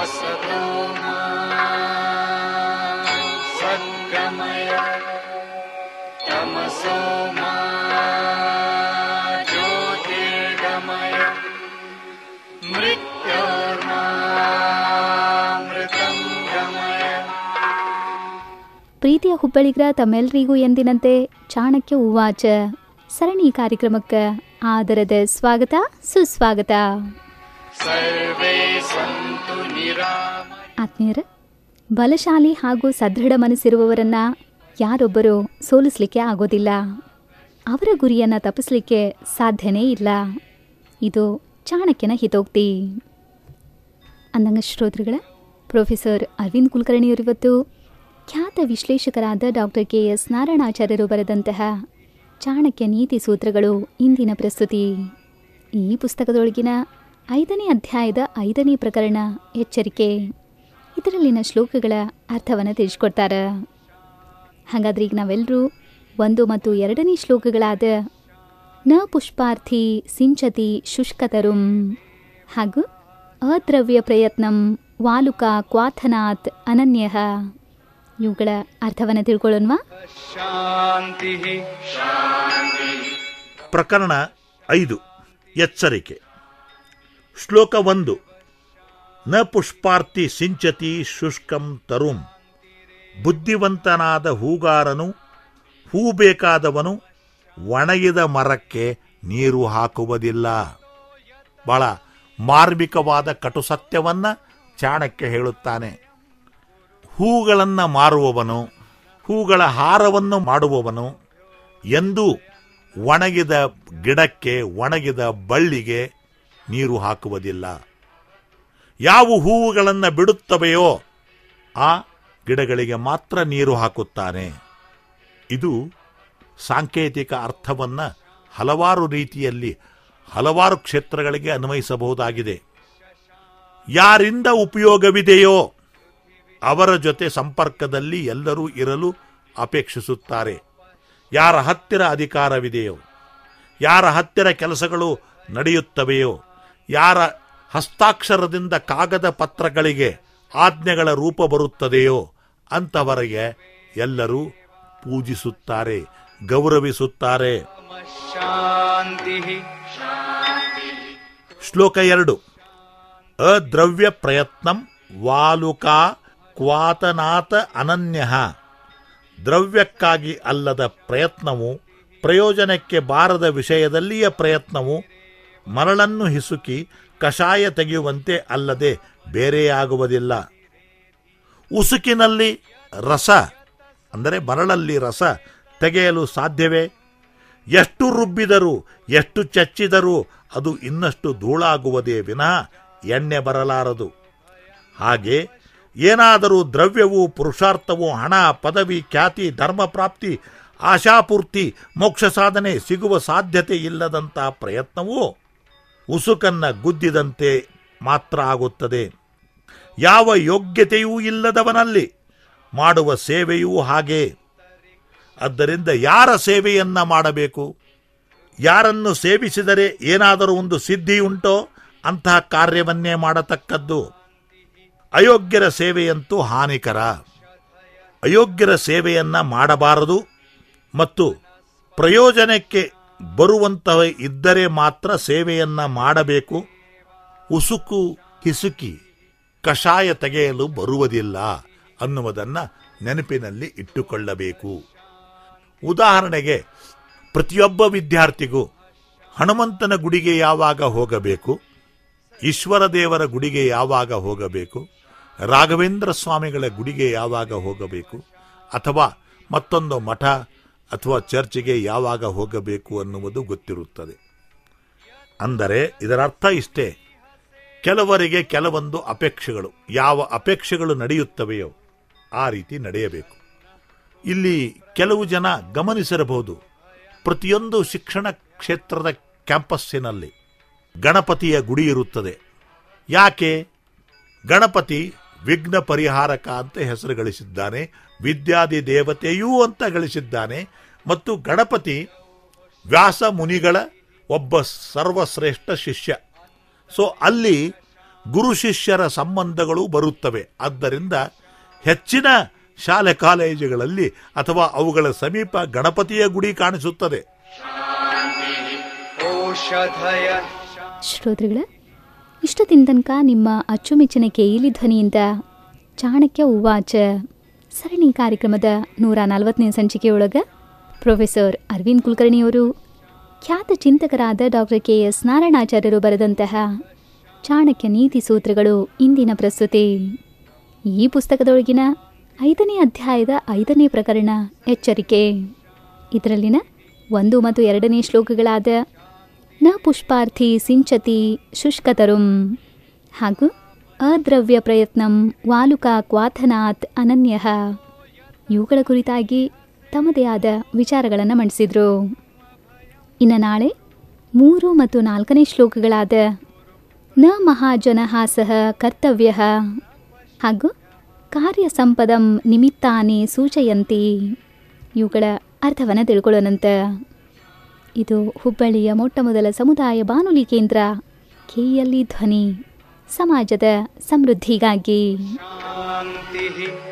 असतो मा सद्गमय तमसो मा ज्योतिर्गमय मृत्योर्मामृतं गमय ಪ್ರೀತಿಯ ಹುಬ್ಬಳ್ಳಿಗರ ತಮ್ಮೆಲ್ಲರಿಗೂ ಎಂದಿನಂತೆ ಚಾಣಕ್ಯ ಉವಾಚ ಸರಣಿ ಕಾರ್ಯಕ್ರಮಕ್ಕೆ ಆದರದ ಸ್ವಾಗತ ಸುಸ್ವಾಗತ सर्वे सन्तु निरामय ಆತ್ಮೀಯರ ಬಲಶಾಲಿ ಹಾಗೂ ಸದೃಢ ಮನಸ್ಸಿರುವವರನ್ನ ಯಾರೊಬ್ಬರೂ ಸೋಲಿಸ್ಲಿಕ್ಕೆ ಆಗೋದಿಲ್ಲ ಅವರ ಗುರಿಯನ್ನು ತಪ್ಪಿಸ್ಲಿಕ್ಕೆ ಸಾಧ್ಯನೇ ಇಲ್ಲ ಇದು ಚಾಣಕ್ಯನ ಹಿತೋಕ್ತಿ ಅಂದಂಗ ಶ್ರೋತೃಗಳ ಪ್ರೊಫೆಸರ್ ಅರವಿಂದ್ ಕುಲಕರ್ಣಿಯವರಿವತ್ತು ಖ್ಯಾತ ವಿಶ್ಲೇಷಕರಾದ ಡಾಕ್ಟರ್ ಕೆ ಎಸ್ ನಾರಾಯಣಾಚಾರ್ಯರು ಬರೆದಂತಹ ಚಾಣಕ್ಯ ನೀತಿ ಸೂತ್ರಗಳು ಇಂದಿನ ಪ್ರಸ್ತುತಿ ಈ ಪುಸ್ತಕದೊಳಗಿನ ಐದನೇ ಅಧ್ಯಾಯದ ಐದನೇ ಪ್ರಕರಣ ಎಚ್ಚರಿಕೆ ಇದರಲ್ಲಿನ ಶ್ಲೋಕಗಳ ಅರ್ಥವನ್ನು ತಿಳಿಸ್ಕೊಡ್ತಾರೆ ಹಾಗಾದ್ರೆ ಈಗ ನಾವೆಲ್ಲರೂ ಒಂದು ಮತ್ತು ಎರಡನೇ ಶ್ಲೋಕಗಳಾದ ನ ಪುಷ್ಪಾರ್ಥಿ ಸಿಂಚತಿ ಶುಷ್ಕತರುಂ ಹಾಗೂ ಅದ್ರವ್ಯ ಪ್ರಯತ್ನಂ ವಾಲುಕ ಕ್ವಾಥನಾತ್ ಅನನ್ಯ ಇವುಗಳ ಅರ್ಥವನ್ನು ತಿಳ್ಕೊಳ್ಳೋಣವಾ शान्तिः ಪ್ರಕರಣ ಐದು ಎಚ್ಚರಿಕೆ ಶ್ಲೋಕ ಒಂದು ನ ಪುಷ್ಪಾರ್ತಿ ಸಿಂಚತಿ ಶುಷ್ಕಂ ತರುಂ ಬುದ್ಧಿವಂತನಾದ ಹೂಗಾರನು ಹೂ ಬೇಕಾದವನು ಒಣಗಿದ ಮರಕ್ಕೆ ನೀರು ಹಾಕುವುದಿಲ್ಲ ಬಹಳ ಮಾರ್ಮಿಕವಾದ ಕಟು ಸತ್ಯವನ್ನ ಚಾಣಕ್ಯ ಹೇಳುತ್ತಾನೆ ಹೂಗಳನ್ನು ಮಾರುವವನು ಹೂಗಳ ಹಾರವನ್ನು ಮಾಡುವವನು ಎಂದೂ ಒಣಗಿದ ಗಿಡಕ್ಕೆ ಒಣಗಿದ ಬಳ್ಳಿಗೆ ನೀರು ಹಾಕುವುದಿಲ್ಲ ಯಾವ ಹೂವುಗಳನ್ನು ಬಿಡುತ್ತವೆಯೋ ಆ ಗಿಡಗಳಿಗೆ ಮಾತ್ರ ನೀರು ಹಾಕುತ್ತಾನೆ ಇದು ಸಾಂಕೇತಿಕ ಅರ್ಥವನ್ನ ಹಲವಾರು ರೀತಿಯಲ್ಲಿ ಹಲವಾರು ಕ್ಷೇತ್ರಗಳಿಗೆ ಅನ್ವಯಿಸಬಹುದಾಗಿದೆ ಯಾರಿಂದ ಉಪಯೋಗವಿದೆಯೋ ಅವರ ಜೊತೆ ಸಂಪರ್ಕದಲ್ಲಿ ಎಲ್ಲರೂ ಇರಲು ಅಪೇಕ್ಷಿಸುತ್ತಾರೆ ಯಾರ ಹತ್ತಿರ ಅಧಿಕಾರವಿದೆಯೋ ಯಾರ ಹತ್ತಿರ ಕೆಲಸಗಳು ನಡೆಯುತ್ತವೆಯೋ ಯಾರ ಹಸ್ತಾಕ್ಷರದಿಂದ ಕಾಗದ ಪತ್ರಗಳಿಗೆ ಆಜ್ಞೆಗಳ ರೂಪ ಬರುತ್ತದೆಯೋ ಅಂಥವರಿಗೆ ಎಲ್ಲರೂ ಪೂಜಿಸುತ್ತಾರೆ ಗೌರವಿಸುತ್ತಾರೆ शान्तिः ಶ್ಲೋಕ ಎರಡು ಅದ್ರವ್ಯ ಪ್ರಯತ್ನಂ ವಾಲುಕಾ ಕ್ವಾತನಾಥ ಅನನ್ಯ ದ್ರವ್ಯಕ್ಕಾಗಿ ಅಲ್ಲದ ಪ್ರಯತ್ನವು ಪ್ರಯೋಜನಕ್ಕೆ ಬಾರದ ವಿಷಯದಲ್ಲಿಯ ಪ್ರಯತ್ನವು ಮರಳನ್ನು ಹಿಸುಕಿ ಕಷಾಯ ತೆಗೆಯುವಂತೆ ಅಲ್ಲದೆ ಬೇರೆಯಾಗುವುದಿಲ್ಲ ಉಸುಕಿನಲ್ಲಿ ರಸ ಅಂದರೆ ಮರಳಲ್ಲಿ ರಸ ತೆಗೆಯಲು ಸಾಧ್ಯವೇ ಎಷ್ಟು ರುಬ್ಬಿದರೂ ಎಷ್ಟು ಚಚ್ಚಿದರೂ ಅದು ಇನ್ನಷ್ಟು ಧೂಳಾಗುವುದೇ ವಿನಃ ಎಣ್ಣೆ ಬರಲಾರದು ಹಾಗೆ ಏನಾದರೂ ದ್ರವ್ಯವು ಪುರುಷಾರ್ಥವು ಹಣ ಪದವಿ ಖ್ಯಾತಿ ಧರ್ಮ ಪ್ರಾಪ್ತಿ ಆಶಾಪೂರ್ತಿ ಮೋಕ್ಷ ಸಾಧನೆ ಸಿಗುವ ಸಾಧ್ಯತೆ ಇಲ್ಲದಂತಹ ಪ್ರಯತ್ನವು ಉಸುಕನ್ನ ಗುದ್ದಿದಂತೆ ಮಾತ್ರ ಆಗುತ್ತದೆ ಯಾವ ಯೋಗ್ಯತೆಯೂ ಇಲ್ಲದವನಲ್ಲಿ ಮಾಡುವ ಸೇವೆಯೂ ಹಾಗೆ ಆದ್ದರಿಂದ ಯಾರ ಸೇವೆಯನ್ನ ಮಾಡಬೇಕು ಯಾರನ್ನು ಸೇವಿಸಿದರೆ ಏನಾದರೂ ಒಂದು ಸಿದ್ಧಿ ಉಂಟೋ ಅಂತಹ ಕಾರ್ಯವನ್ನೇ ಮಾಡತಕ್ಕದ್ದು ಅಯೋಗ್ಯರ ಸೇವೆಯಂತೂ ಹಾನಿಕರ ಅಯೋಗ್ಯರ ಸೇವೆಯನ್ನ ಮಾಡಬಾರದು ಮತ್ತು ಪ್ರಯೋಜನಕ್ಕೆ ಬರುವಂತಹ ಇದ್ದರೆ ಮಾತ್ರ ಸೇವೆಯನ್ನ ಮಾಡಬೇಕು ಉಸುಕು ಹಿಸುಕಿ ಕಷಾಯ ತೆಗೆಯಲು ಬರುವುದಿಲ್ಲ ಅನ್ನುವುದನ್ನ ನೆನಪಿನಲ್ಲಿ ಇಟ್ಟುಕೊಳ್ಳಬೇಕು ಉದಾಹರಣೆಗೆ ಪ್ರತಿಯೊಬ್ಬ ವಿದ್ಯಾರ್ಥಿಗೂ ಹನುಮಂತನ ಗುಡಿಗೆ ಯಾವಾಗ ಹೋಗಬೇಕು ಈಶ್ವರ ದೇವರ ಗುಡಿಗೆ ಯಾವಾಗ ಹೋಗಬೇಕು ರಾಘವೇಂದ್ರ ಸ್ವಾಮಿಗಳ ಗುಡಿಗೆ ಯಾವಾಗ ಹೋಗಬೇಕು ಅಥವಾ ಮತ್ತೊಂದು ಮಠ ಅಥವಾ ಚರ್ಚಿಗೆ ಯಾವಾಗ ಹೋಗಬೇಕು ಅನ್ನುವುದು ಗೊತ್ತಿರುತ್ತದೆ ಅಂದರೆ ಇದರ ಅರ್ಥ ಇಷ್ಟೇ ಕೆಲವರಿಗೆ ಕೆಲವೊಂದು ಅಪೇಕ್ಷೆಗಳು ಯಾವ ಅಪೇಕ್ಷೆಗಳು ನಡೆಯುತ್ತವೆಯೋ ಆ ರೀತಿ ನಡೆಯಬೇಕು ಇಲ್ಲಿ ಕೆಲವು ಜನ ಗಮನಿಸಿರಬಹುದು ಪ್ರತಿಯೊಂದು ಶಿಕ್ಷಣ ಕ್ಷೇತ್ರದ ಕ್ಯಾಂಪಸ್ಸಿನಲ್ಲಿ ಗಣಪತಿಯ ಗುಡಿ ಇರುತ್ತದೆ ಯಾಕೆ ಗಣಪತಿ ವಿಘ್ನ ಪರಿಹಾರಕ ಅಂತ ಹೆಸರು ಗಳಿಸಿದ್ದಾನೆ ವಿದ್ಯಾದಿ ದೇವತೆಯೂ ಅಂತ ಗಳಿಸಿದ್ದಾನೆ ಮತ್ತು ಗಣಪತಿ ವ್ಯಾಸ ಮುನಿಗಳ ಒಬ್ಬ ಸರ್ವಶ್ರೇಷ್ಠ ಶಿಷ್ಯ ಸೊ ಅಲ್ಲಿ ಗುರು ಶಿಷ್ಯರ ಸಂಬಂಧಗಳು ಬರುತ್ತವೆ ಆದ್ದರಿಂದ ಹೆಚ್ಚಿನ ಶಾಲೆ ಕಾಲೇಜುಗಳಲ್ಲಿ ಅಥವಾ ಅವುಗಳ ಸಮೀಪ ಗಣಪತಿಯ ಗುಡಿ ಕಾಣಿಸುತ್ತದೆ ಓಷಧಯ ಶ್ರೋತೃಗಳ ಇಷ್ಟದಿನ ತನಕ ನಿಮ್ಮ ಅಚ್ಚುಮೆಚ್ಚಿನ ಕೇಯಿಲಿ ಧ್ವನಿಯಿಂದ ಚಾಣಕ್ಯ ಉವಾಚ ಸರಣಿ ಕಾರ್ಯಕ್ರಮದ ನೂರ ನಲವತ್ತನೇ ಸಂಚಿಕೆಯೊಳಗೆ ಪ್ರೊಫೆಸರ್ ಅರವಿಂದ್ ಕುಲಕರ್ಣಿಯವರು ಖ್ಯಾತ ಚಿಂತಕರಾದ ಡಾಕ್ಟರ್ ಕೆ ಎಸ್ ನಾರಾಯಣಾಚಾರ್ಯರು ಬರೆದಂತಹ ಚಾಣಕ್ಯ ನೀತಿ ಸೂತ್ರಗಳು ಇಂದಿನ ಪ್ರಸ್ತುತಿ ಈ ಪುಸ್ತಕದೊಳಗಿನ ಐದನೇ ಅಧ್ಯಾಯದ ಐದನೇ ಪ್ರಕರಣ ಎಚ್ಚರಿಕೆ ಇದರಲ್ಲಿನ ಒಂದು ಮತ್ತು ಎರಡನೇ ಶ್ಲೋಕಗಳಾದ ನ ಪುಷ್ಪಾರ್ಥಿ ಸಿಂಚತಿ ಶುಷ್ಕತರುಂ ಹಾಗೂ ಅದ್ರವ್ಯ ಪ್ರಯತ್ನಂ ವಾಲುಕಾ ಕ್ವಾಥನಾತ್ ಅನನ್ಯ ಇವುಗಳ ಕುರಿತಾಗಿ ತಮ್ಮದೇ ಆದ ವಿಚಾರಗಳನ್ನು ಮಂಡಿಸಿದರು ಇನ್ನು ನಾಳೆ ಮೂರು ಮತ್ತು ನಾಲ್ಕನೇ ಶ್ಲೋಕಗಳಾದ ನ ಮಹಾಜನ ಸಹ ಕರ್ತವ್ಯ ಹಾಗೂ ಕಾರ್ಯ ಸಂಪದಂ ನಿಮಿತ್ತಾನಿ ಸೂಚಯಂತಿ ಇವುಗಳ ಅರ್ಥವನ್ನು ತಿಳ್ಕೊಳ್ಳೋಣಂತ ಇದು ಹುಬ್ಬಳ್ಳಿಯ ಮೊಟ್ಟ ಮೊದಲ ಸಮುದಾಯ ಬಾನುಲಿ ಕೇಂದ್ರ ಕೆಎಲ್ಇ ಧ್ವನಿ ಸಮಾಜದ ಸಮೃದ್ಧಿಗಾಗಿ ಶಾಂತಿಃ